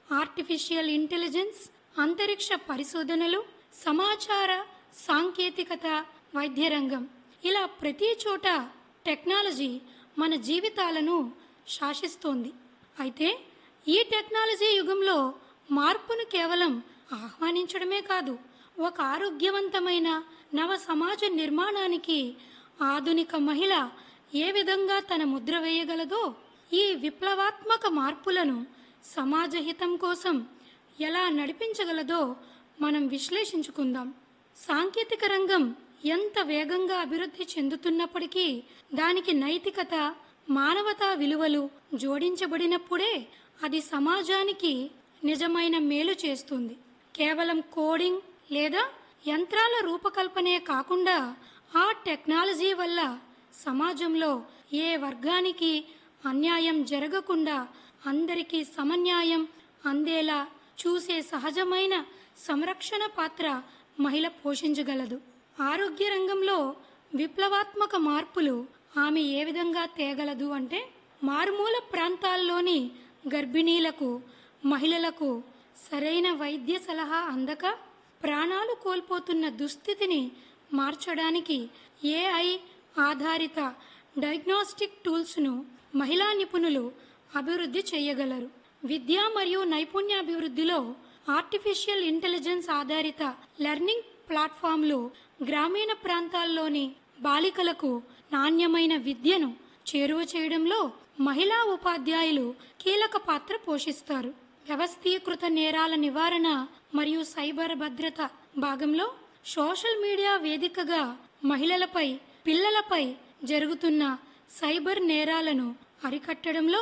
artificial intelligence అంతరిక్ష పరిశోధనలు సమాచార సాంకేతికత వైద్య రంగం ఇలా ప్రతి చోట టెక్నాలజీ మన జీవితాలను శాసిస్తోంది అయితే ఈ టెక్నాలజీ యుగంలో మార్పును కేవలం ఆహ్వానించడమే కాదు ఒక ఆరోగ్యవంతమైన నవ సమాజ నిర్మాణానికి ఆధునిక మహిళ ఏ విధంగా తన ముద్ర వేయగలదో ఈ విప్లవాత్మక మార్పులను సమాజ హితం కోసం ఎలా నడిపించగలదో మనం విశ్లేషించుకుందాం సాంకేతిక రంగం ఎంత వేగంగా అభివృద్ధి చెందుతున్నప్పటికీ దానికి నైతికత మానవతా విలువలు జోడించబడినప్పుడే అది సమాజానికి నిజమైన మేలు చేస్తుంది కేవలం కోడింగ్ లేదా యంత్రాల రూపకల్పనే కాకుండా ఆ టెక్నాలజీ వల్ల సమాజంలో ఏ వర్గానికి అన్యాయం జరగకుండా అందరికీ సమన్యాయం అందేలా చూసే సహజమైన సంరక్షణ పాత్ర మహిళ పోషించగలదు ఆరోగ్య రంగంలో విప్లవాత్మక మార్పులు ఆమె ఏ విధంగా తేగలదు అంటే మారుమూల ప్రాంతాల్లోని గర్భిణీలకు మహిళలకు సరైన వైద్య సలహా అందక ప్రాణాలు కోల్పోతున్న దుస్థితిని మార్చడానికి ఏఐ ఆధారిత డయాగ్నోస్టిక్ టూల్స్ను మహిళా నిపుణులు అభివృద్ధి చేయగలరు విద్య మరియు నైపుణ్యాభివృద్ధిలో ఆర్టిఫిషియల్ ఇంటెలిజెన్స్ ఆధారిత లెర్నింగ్ ప్లాట్ఫామ్లు గ్రామీణ ప్రాంతాల్లోని బాలికలకు నాణ్యమైన విద్యను చేరువ చేయడంలో మహిళా ఉపాధ్యాయులు కీలక పాత్ర పోషిస్తారు వ్యవస్థీకృత నేరాల నివారణ మరియు సైబర్ భద్రత భాగంలో సోషల్ మీడియా వేదికగా మహిళలపై పిల్లలపై జరుగుతున్న సైబర్ నేరాలను అరికట్టడంలో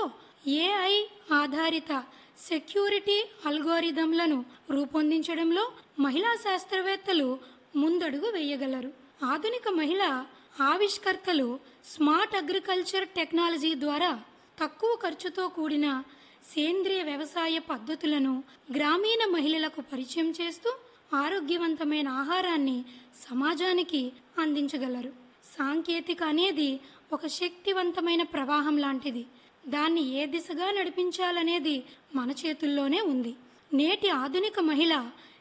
ఏఐ ఆధారిత సెక్యూరిటీ అల్గోరిథంలను రూపొందించడంలో మహిళా శాస్త్రవేత్తలు ముందడుగు వేయగలరు ఆధునిక మహిళ ఆవిష్కర్తలు స్మార్ట్ అగ్రికల్చర్ టెక్నాలజీ ద్వారా తక్కువ ఖర్చుతో కూడిన సేంద్రియ వ్యవసాయ పద్ధతులను గ్రామీణ మహిళలకు పరిచయం చేస్తూ ఆరోగ్యవంతమైన ఆహారాన్ని సమాజానికి అందించగలరు సాంకేతిక అనేది ఒక శక్తివంతమైన ప్రవాహం లాంటిది దాన్ని ఏ దిశగా నడిపించాలనేది మన చేతుల్లోనే ఉంది నేటి ఆధునిక మహిళ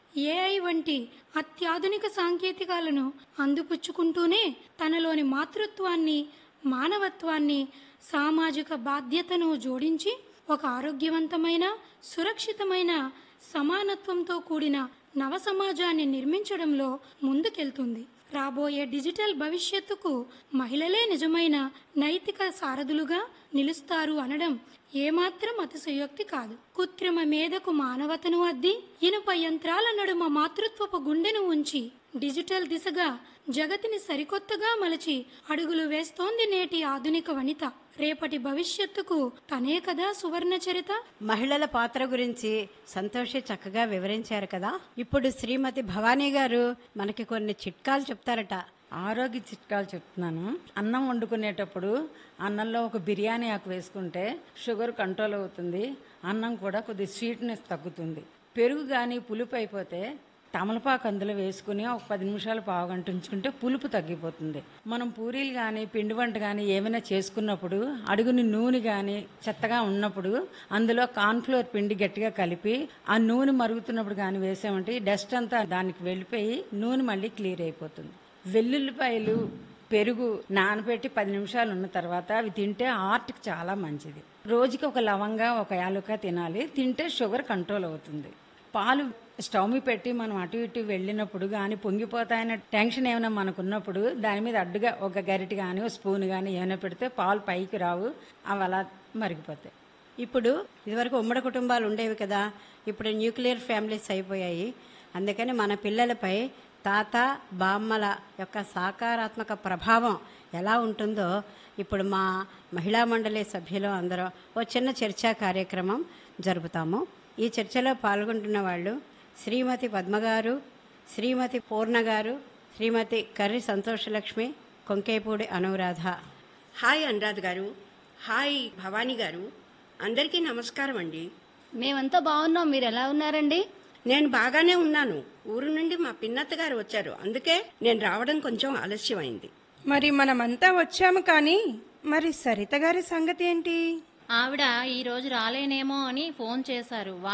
ఏఐ వంటి అత్యాధునిక సాంకేతికాలను అందిపుచ్చుకుంటూనే తనలోని మాతృత్వాన్ని మానవత్వాన్ని సామాజిక బాధ్యతను జోడించి ఒక ఆరోగ్యవంతమైన సురక్షితమైన సమానత్వంతో కూడిన నవ సమాజాన్ని నిర్మించడంలో ముందుకెళ్తుంది రాబోయే డిజిటల్ భవిష్యత్తుకు మహిళలే నిజమైన నైతిక సారథులుగా నిలుస్తారు అనడం ఏమాత్రం అతిశయోక్తి కాదు కృత్రిమ మేధకు మానవతను అద్ది ఇనుప యంత్రాల నడుమ మాతృత్వపు గుండెను ఉంచి డిజిటల్ దిశగా జగతిని సరికొత్తగా మలచి అడుగులు వేస్తోంది నేటి ఆధునిక వనిత రేపటి భవిష్యత్తుకు తనే కదా సువర్ణ చరిత మహిళల పాత్ర గురించి సంతోషి చక్కగా వివరించారు కదా ఇప్పుడు శ్రీమతి భవానీ గారు మనకి కొన్ని చిట్కాలు చెప్తారట ఆరోగ్య చిట్కాలు చెప్తున్నాను అన్నం వండుకునేటప్పుడు అన్నంలో ఒక బిర్యానీ ఆకు వేసుకుంటే షుగర్ కంట్రోల్ అవుతుంది అన్నం కూడా కొద్ది స్వీట్నెస్ తగ్గుతుంది పెరుగు కానీ పులుపు అయిపోతే తమలపాకు అందులో వేసుకుని ఒక పది నిమిషాలు పావుగంట ఉంచుకుంటే పులుపు తగ్గిపోతుంది మనం పూరీలు కానీ పిండి వంట కానీ ఏమైనా చేసుకున్నప్పుడు అడుగుని నూనె కానీ చెత్తగా ఉన్నప్పుడు అందులో కార్న్ఫ్లోర్ పిండి గట్టిగా కలిపి ఆ నూనె మరుగుతున్నప్పుడు కానీ వేసామంటే ఈ డస్ట్ అంతా దానికి వెళ్ళిపోయి నూనె మళ్ళీ క్లియర్ అయిపోతుంది వెల్లుల్లిపాయలు పెరుగు నానబెట్టి పది నిమిషాలు ఉన్న తర్వాత అవి తింటే హార్ట్కి చాలా మంచిది రోజుకి ఒక లవంగా ఒక యాలుక తినాలి తింటే షుగర్ కంట్రోల్ అవుతుంది పాలు స్టవ్ మీద పెట్టి మనం అటు ఇటు వెళ్ళినప్పుడు కానీ పొంగిపోతాయన్న టెన్షన్ ఏమైనా మనకు ఉన్నప్పుడు దాని మీద అడ్డుగా ఒక గరిటె కానీ ఒక స్పూన్ కానీ ఏమైనా పెడితే పాలు పైకి రావు అవి అలా మరిగిపోతాయి ఇప్పుడు ఇదివరకు ఉమ్మడి కుటుంబాలు ఉండేవి కదా ఇప్పుడు న్యూక్లియర్ ఫ్యామిలీస్ అయిపోయాయి అందుకని మన పిల్లలపై తాత బామ్మల యొక్క సాకారాత్మక ప్రభావం ఎలా ఉంటుందో ఇప్పుడు మా మహిళా మండలి సభ్యులు అందరం ఓ చిన్న చర్చా కార్యక్రమం జరుపుతాము ఈ చర్చలో పాల్గొంటున్న వాళ్ళు శ్రీమతి పద్మ గారు శ్రీమతి పూర్ణ గారు శ్రీమతి కర్రి సంతోషలక్ష్మి కొంకేపూడి అనురాధ హాయ్ అనురాధ్ గారు హాయ్ భవానీ గారు అందరికీ నమస్కారం అండి మేమంతా బాగున్నాం మీరు ఎలా ఉన్నారండి నేను బాగానే ఉన్నాను ఊరు నుండి మా పిన్నత్త గారు వచ్చారు అందుకే నేను రావడం కొంచెం ఆలస్యమైంది మరి మనమంతా వచ్చాము కానీ మరి సరిత గారి సంగతి ఏంటి ఆవిడ ఈ రోజు రాలేనేమో అని ఫోన్ చేశారు